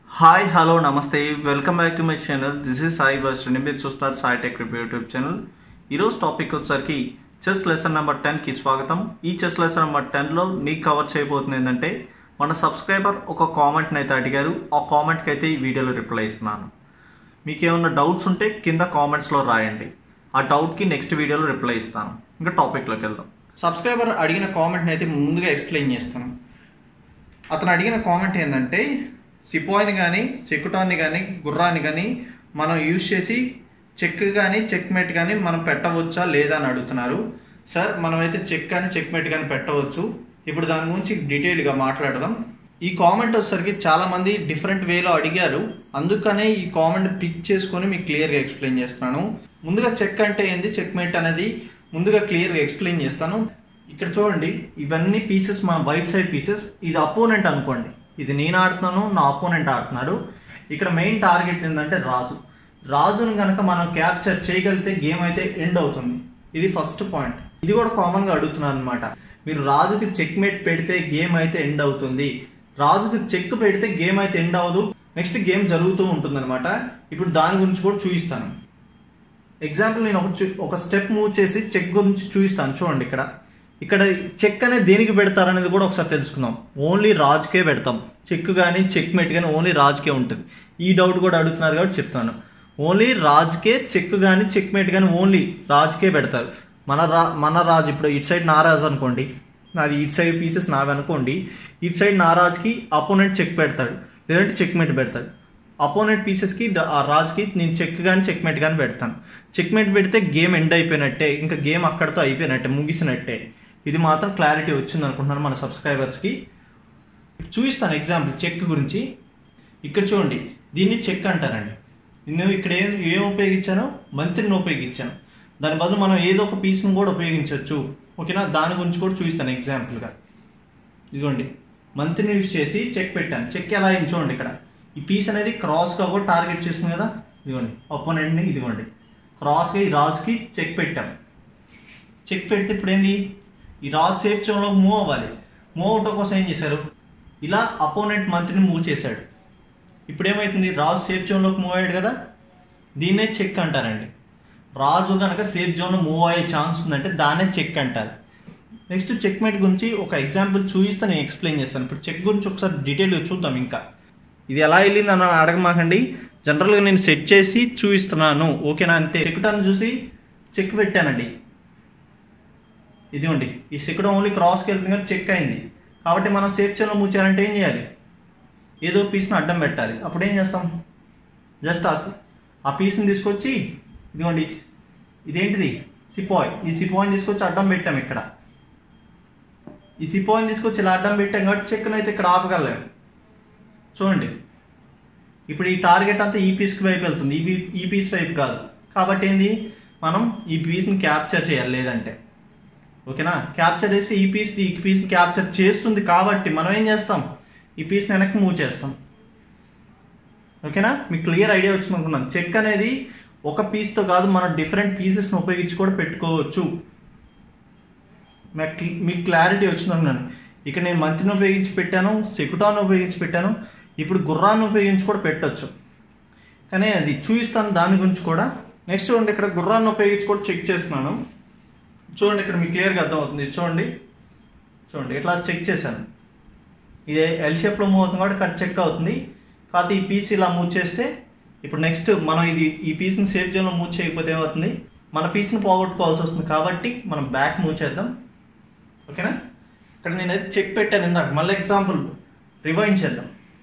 hi hello నమస్తే welcome back to my channel this is Sai బస్టండి మీరు చూస్తారు Sai tech review YouTube channel ఈరోజు టాపిక్ వచ్చేసరికి చెస్ లెసన్ నెంబర్ టెన్కి స్వాగతం ఈ చెస్ లెసన్ నెంబర్ టెన్లో నీకు కవర్ చేయబోతుంది ఏంటంటే మన సబ్స్క్రైబర్ ఒక కామెంట్ని అయితే అడిగారు ఆ కామెంట్కి అయితే ఈ వీడియోలో రిప్లై ఇస్తున్నాను మీకు ఏమైనా డౌట్స్ ఉంటే కింద కామెంట్స్లో రాయండి ఆ డౌట్కి నెక్స్ట్ వీడియోలో రిప్లై ఇస్తాను ఇంకా టాపిక్లోకి వెళ్దాం సబ్స్క్రైబర్ అడిగిన కామెంట్ని అయితే ముందుగా ఎక్స్ప్లెయిన్ చేస్తాను అతను అడిగిన కామెంట్ ఏంటంటే సిపాయిని కానీ సెకుటాన్ని కానీ గుర్రాన్ని కానీ మనం యూజ్ చేసి చెక్ కానీ చెక్మేట్ కానీ మనం పెట్టవచ్చా లేదా అని అడుగుతున్నారు సార్ మనమైతే చెక్ కానీ చెక్మేట్ కానీ పెట్టవచ్చు ఇప్పుడు దాని గురించి డీటెయిల్గా మాట్లాడదాం ఈ కామెంట్ వచ్చేసరికి చాలామంది డిఫరెంట్ వేలో అడిగారు అందుకనే ఈ కామెంట్ పిక్ చేసుకొని మీకు క్లియర్గా ఎక్స్ప్లెయిన్ చేస్తున్నాను ముందుగా చెక్ అంటే ఏంది చెక్మేట్ అనేది ముందుగా క్లియర్గా ఎక్స్ప్లెయిన్ చేస్తాను ఇక్కడ చూడండి ఇవన్నీ పీసెస్ మా వైట్ సైడ్ పీసెస్ ఇది అపోనెంట్ అనుకోండి ఇది నేను ఆడుతున్నాను నా అపోనెంట్ ఆడుతున్నాడు ఇక్కడ మెయిన్ టార్గెట్ ఏంటంటే రాజు రాజును కనుక మనం క్యాప్చర్ చేయగలిగితే గేమ్ అయితే ఎండ్ అవుతుంది ఇది ఫస్ట్ పాయింట్ ఇది కూడా కామన్గా అడుగుతున్నాను అనమాట మీరు రాజుకి చెక్ మేట్ పెడితే గేమ్ అయితే ఎండ్ అవుతుంది రాజుకి చెక్ పెడితే గేమ్ అయితే ఎండ్ అవ్వదు నెక్స్ట్ గేమ్ జరుగుతూ ఉంటుంది ఇప్పుడు దాని గురించి కూడా చూపిస్తాను ఎగ్జాంపుల్ నేను ఒక చూ- ఒక స్టెప్ మూవ్ చేసి చెక్ గురించి చూపిస్తాను చూడండి ఇక్కడ ఇక్కడ చెక్ అనేది దేనికి పెడతారనేది కూడా ఒకసారి తెలుసుకుందాం ఓన్లీ రాజుకే పెడతాం చెక్ కానీ చెక్ మెట్ కానీ ఓన్లీ రాజుకే ఉంటుంది ఈ డౌట్ కూడా అడుగుతున్నారు కాబట్టి చెప్తాను ఓన్లీ రాజుకే చెక్ కానీ చెక్ మేట్ కానీ ఓన్లీ రాజుకే పెడతారు మన రా మన రాజు ఇప్పుడు ఇటు సైడ్ నా రాజు అనుకోండి నాది ఇటు సైడ్ పీసెస్ నావి అనుకోండి ఇటు సైడ్ నా రాజుకి అపోనెంట్ చెక్ పెడతాడు లేదంటే చెక్ మేట్ పెడతాడు అపోనెంట్ పీసెస్కి ఆ రాజుకి నేను చెక్ కానీ చెక్మేట్ కానీ పెడతాను చెక్మేట్ పెడితే గేమ్ ఎండ్ అయిపోయినట్టే ఇంకా గేమ్ అక్కడితో అయిపోయినట్టే ముగిసినట్టే ఇది మాత్రం క్లారిటీ వచ్చింది అనుకుంటున్నాను మన సబ్స్క్రైబర్స్కి చూపిస్తాను ఎగ్జాంపుల్ చెక్ గురించి ఇక్కడ చూడండి దీన్ని చెక్ అంటారండి నేను ఇక్కడ ఏం ఏం ఉపయోగించాను మంత్రిని ఉపయోగించాను దాని బదులు మనం ఏదో ఒక పీస్ని కూడా ఉపయోగించవచ్చు ఓకేనా దాని గురించి కూడా చూపిస్తాను ఎగ్జాంపుల్గా ఇదిగోండి మంత్రిని యూజ్ చేసి చెక్ పెట్టాను చెక్ ఎలా అయింది చూడండి ఇక్కడ ఈ పీస్ అనేది క్రాస్గా కూడా టార్గెట్ చేస్తుంది కదా ఇదిగోండి ఒపోనెంట్ని ఇదిగోండి క్రాస్గా ఈ రాజుకి చెక్ పెట్టాం చెక్ పెడితే ఇప్పుడు ఏంది ఈ రాజు సేఫ్ జోన్లో మూవ్ అవ్వాలి మూవ్ అవటం కోసం ఏం చేశారు ఇలా అపోనెంట్ మంత్రిని మూవ్ చేశాడు ఇప్పుడు ఏమవుతుంది రాజు సేఫ్ జోన్లోకి మూవ్ అయ్యాడు కదా దీన్నే చెక్ అంటారండి రాజు కనుక సేఫ్ జోన్లో మూవ్ అయ్యే ఛాన్స్ ఉందంటే దాన్నే చెక్ అంటారు నెక్స్ట్ చెక్ మేట్ గురించి ఒక ఎగ్జాంపుల్ చూపిస్తే నేను ఎక్స్ప్లెయిన్ చేస్తాను ఇప్పుడు చెక్ గురించి ఒకసారి డీటెయిల్గా చూద్దాం ఇంకా ఇది ఎలా వెళ్ళింది అని అడగమాకండి జనరల్గా నేను సెట్ చేసి చూపిస్తున్నాను ఓకేనా అంతే చెక్కుటాన్ని చూసి చెక్ పెట్టానండి ఇదిగోండి ఈ చెక్కుడం ఓన్లీ క్రాస్కి వెళ్తుంది కానీ చెక్ అయింది కాబట్టి మనం సేఫ్ చేయలో మూవ్ చేయాలంటే ఏం చేయాలి ఏదో పీస్ని అడ్డం పెట్టాలి అప్పుడు ఏం చేస్తాం జస్ట్ ఆ పీస్ని తీసుకొచ్చి ఇదిగోండి ఇదేంటిది సిపాయ్ ఈ సిపాయిని తీసుకొచ్చి అడ్డం పెట్టాం ఇక్కడ ఈ సిపాయిని తీసుకొచ్చి ఇలా అడ్డం పెట్టాం కాబట్టి చెక్కును అయితే ఇక్కడ ఆపగలం చూడండి ఇప్పుడు ఈ టార్గెట్ అంతా ఈ పీస్కి వైపు వెళ్తుంది ఈ పీ- ఈ పీస్ వైపు కాదు కాబట్టి ఏంది మనం ఈ పీస్ని క్యాప్చర్ చేయాలి లేదంటే ఓకేనా క్యాప్చర్ చేసి ఈ పీస్ ఈ పీస్ని క్యాప్చర్ చేస్తుంది కాబట్టి మనం ఏం చేస్తాం ఈ పీస్ని వెనక్కి మూవ్ చేస్తాం ఓకేనా మీకు క్లియర్ ఐడియా వచ్చింది అనుకున్నాను చెక్ అనేది ఒక పీస్తో కాదు మనం డిఫరెంట్ పీసెస్ని ఉపయోగించి కూడా పెట్టుకోవచ్చు మీకు క్లి- మీకు క్లారిటీ వచ్చింది అనుకున్నాను ఇక్కడ నేను మంత్రిని ఉపయోగించి పెట్టాను సెకుటాన్ని ఉపయోగించి పెట్టాను ఇప్పుడు గుర్రాన్ని ఉపయోగించి కూడా పెట్టొచ్చు కానీ అది చూపిస్తాను దాని గురించి కూడా నెక్స్ట్ చూడండి ఇక్కడ గుర్రాన్ని ఉపయోగించి కూడా చెక్ చేస్తున్నాను చూడండి ఇక్కడ మీకు క్లియర్గా అర్థమవుతుంది ఇది చూడండి చూడండి ఇట్లా చెక్ చేశాను ఇది ఎల్ షేప్లో మూవ్ అవుతుంది కాబట్టి ఇక్కడ చెక్ అవుతుంది కాకపోతే ఈ పీస్ ఇలా మూవ్ చేస్తే ఇప్పుడు నెక్స్ట్ మనం ఇది ఈ పీస్ని సేఫ్ జోన్లో మూవ్ చేయకపోతే ఏమవుతుంది మన పీస్ని పోగొట్టుకోవాల్సి వస్తుంది కాబట్టి మనం బ్యాక్ మూవ్ చేద్దాం ఓకేనా ఇక్కడ నేనైతే చెక్ పెట్టాను ఇందాక మళ్ళీ ఎగ్జాంపుల్ రివైండ్ చేద్దాం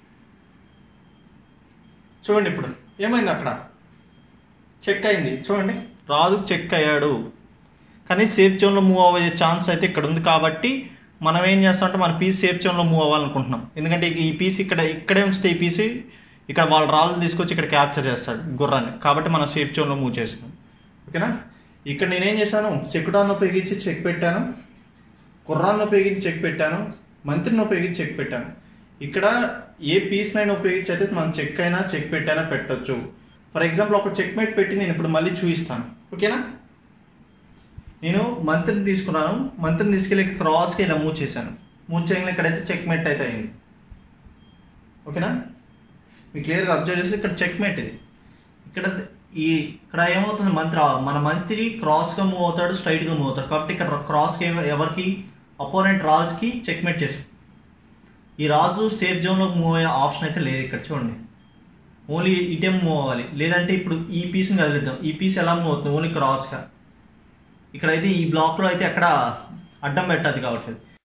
చూడండి ఇప్పుడు ఏమైంది అక్కడ చెక్ అయింది చూడండి రాజు చెక్ అయ్యాడు కానీ సేఫ్ జోన్లో మూవ్ అయ్యే ఛాన్స్ అయితే ఇక్కడ ఉంది కాబట్టి మనం ఏం చేస్తామంటే మన పీస్ సేఫ్ జోన్లో మూవ్ అవ్వాలనుకుంటున్నాం ఎందుకంటే ఈ పీస్ ఇక్కడ ఇక్కడే ఉంచితే ఈ పీస్ ఇక్కడ వాళ్ళ రాళ్ళు తీసుకొచ్చి ఇక్కడ క్యాప్చర్ చేస్తాడు గుర్రాన్ని కాబట్టి మనం సేఫ్ జోన్లో మూవ్ చేస్తున్నాం ఓకేనా ఇక్కడ నేనేం చేశాను సెకుటాన్ని ఉపయోగించి చెక్ పెట్టాను కుర్రాన్ని ఉపయోగించి చెక్ పెట్టాను మంత్రిని ఉపయోగించి చెక్ పెట్టాను ఇక్కడ ఏ పీస్ నైనా ఉపయోగించి అయితే మనం చెక్ అయినా చెక్ పెట్టైనా పెట్టొచ్చు ఫర్ ఎగ్జాంపుల్ ఒక చెక్ మేట్ పెట్టి నేను ఇప్పుడు మళ్ళీ చూపిస్తాను ఓకేనా నేను మంత్రిని తీసుకున్నాను మంత్రిని తీసుకెళ్ళి క్రాస్కి ఇలా మూవ్ చేశాను మూవ్ చేయగానే ఇక్కడైతే చెక్ మెట్ అయితే అయింది ఓకేనా మీకు క్లియర్గా అబ్జర్వ్ చేస్తే ఇక్కడ చెక్ మేట్ ఇది ఇక్కడ ఈ ఇక్కడ ఏమవుతుంది మంత్రి మన మంత్రి క్రాస్గా మూవ్ అవుతాడు స్ట్రైట్గా మూవ్ అవుతాడు కాబట్టి ఇక్కడ క్రాస్కి ఎవరికి అపోనెంట్ రాజుకి చెక్ మేట్ చేసి ఈ రాజు సేఫ్ జోన్లో మూవ్ అయ్యే ఆప్షన్ అయితే లేదు ఇక్కడ చూడండి ఓన్లీ ఇటే మూవ్ అవ్వాలి లేదంటే ఇప్పుడు ఈ పీస్ని కదిలిద్దాం ఈ పీస్ ఎలా మూవ్ అవుతుంది ఓన్లీ క్రాస్గా ఇక్కడైతే ఈ బ్లాక్లో అయితే అక్కడ అడ్డం పెట్టదు కాబట్టి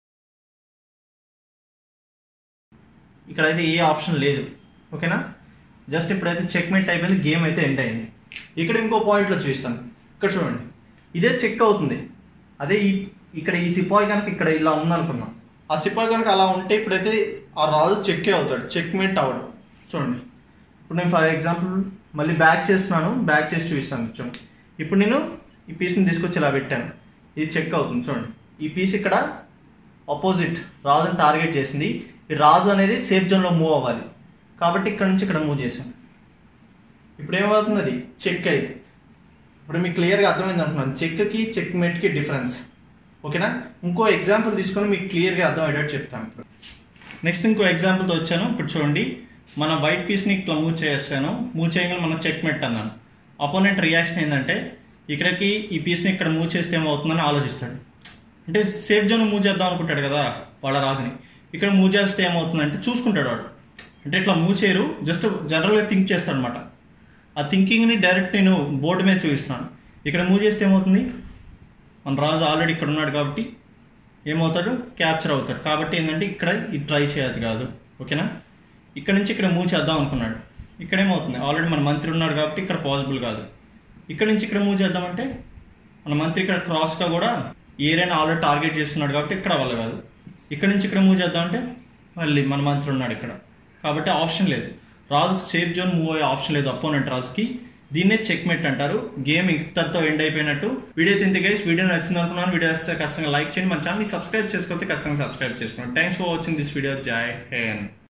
ఇక్కడైతే ఏ ఆప్షన్ లేదు ఓకేనా జస్ట్ ఇప్పుడైతే చెక్మేట్ అయిపోయింది గేమ్ అయితే ఎండ్ అయింది ఇక్కడ ఇంకో పాయింట్లో చూపిస్తాను ఇక్కడ చూడండి ఇదే చెక్ అవుతుంది అదే ఈ ఇక్కడ ఈ సిపాయి కనుక ఇక్కడ ఇలా ఉందనుకుందాం ఆ సిపాయి కనుక అలా ఉంటే ఇప్పుడైతే ఆ రాజు చెక్కే అవుతాడు చెక్మేట్ అవడు చూడండి ఇప్పుడు నేను ఫర్ ఎగ్జాంపుల్ మళ్ళీ బ్యాక్ చేస్తున్నాను బ్యాక్ చేసి చూపిస్తాను చూడండి ఇప్పుడు నేను ఈ పీస్ని తీసుకొచ్చి ఇలా పెట్టాను ఇది చెక్ అవుతుంది చూడండి ఈ పీస్ ఇక్కడ ఆపోజిట్ రాజుని టార్గెట్ చేసింది ఈ రాజు అనేది సేఫ్ జోన్లో మూవ్ అవ్వాలి కాబట్టి ఇక్కడ నుంచి ఇక్కడ మూవ్ చేశాను ఇప్పుడు ఏమవుతుంది అది చెక్ అయితే ఇప్పుడు మీకు క్లియర్గా అర్థమైంది అంటున్నాను చెక్కి చెక్ మేట్కి డిఫరెన్స్ ఓకేనా ఇంకో ఎగ్జాంపుల్ తీసుకొని మీకు క్లియర్గా అర్థమయ్యేటట్టు చెప్తాను ఇప్పుడు నెక్స్ట్ ఇంకో ఎగ్జాంపుల్తో వచ్చాను ఇప్పుడు చూడండి మన వైట్ పీస్ని ఇట్లా మూవ్ చేస్తాను మూవ్ చేయగానే మనం చెక్ మెట్ అన్నాను అపోనెంట్ రియాక్షన్ ఏంటంటే ఇక్కడికి ఈ పీస్ని ఇక్కడ మూవ్ చేస్తే ఏమవుతుందని ఆలోచిస్తాడు అంటే సేఫ్ జోన్ మూవ్ చేద్దాం అనుకుంటాడు కదా వాళ్ళ రాజుని ఇక్కడ మూవ్ చేస్తే ఏమవుతుందంటే చూసుకుంటాడు వాడు అంటే ఇట్లా మూవ్ చేయరు జస్ట్ జనరల్గా థింక్ చేస్తాడు అనమాట ఆ థింకింగ్ని డైరెక్ట్ నేను బోర్డు మీద చూపిస్తాను ఇక్కడ మూవ్ చేస్తే ఏమవుతుంది మన రాజు ఆల్రెడీ ఇక్కడ ఉన్నాడు కాబట్టి ఏమవుతాడు క్యాప్చర్ అవుతాడు కాబట్టి ఏంటంటే ఇక్కడ ఇది ట్రై చేయదు కాదు ఓకేనా ఇక్కడ నుంచి ఇక్కడ మూవ్ చేద్దాం అనుకున్నాడు ఇక్కడ ఏమవుతుంది ఆల్రెడీ మన మంత్రి ఉన్నాడు కాబట్టి ఇక్కడ పాసిబుల్ కాదు ఇక్కడ నుంచి ఇక్కడ మూవ్ చేద్దామంటే మన మంత్రి ఇక్కడ క్రాస్గా కూడా ఏరైనా ఆల్రెడీ టార్గెట్ చేస్తున్నాడు కాబట్టి ఇక్కడ వల్ల కాదు ఇక్కడ నుంచి ఇక్కడ మూవ్ చేద్దామంటే మళ్ళీ మన మంత్రి ఉన్నాడు ఇక్కడ కాబట్టి ఆప్షన్ లేదు రాజుకి సేఫ్ జోన్ మూవ్ అయ్యే ఆప్షన్ లేదు అపోనెంట్ రాజుకి దీన్నే చెక్ మెట్ అంటారు గేమ్ ఇంతటితో ఎండ్ అయిపోయినట్టు వీడియో తింటే గైస్ వీడియో నచ్చింది అనుకున్నాను వీడియో వస్తే ఖచ్చితంగా లైక్ చేయండి మన ఛానల్ సబ్స్క్రైబ్ చేసుకోతే ఖచ్చితంగా సబ్స్క్రైబ్ చేసుకోండి thanks for watching this video జై హేన్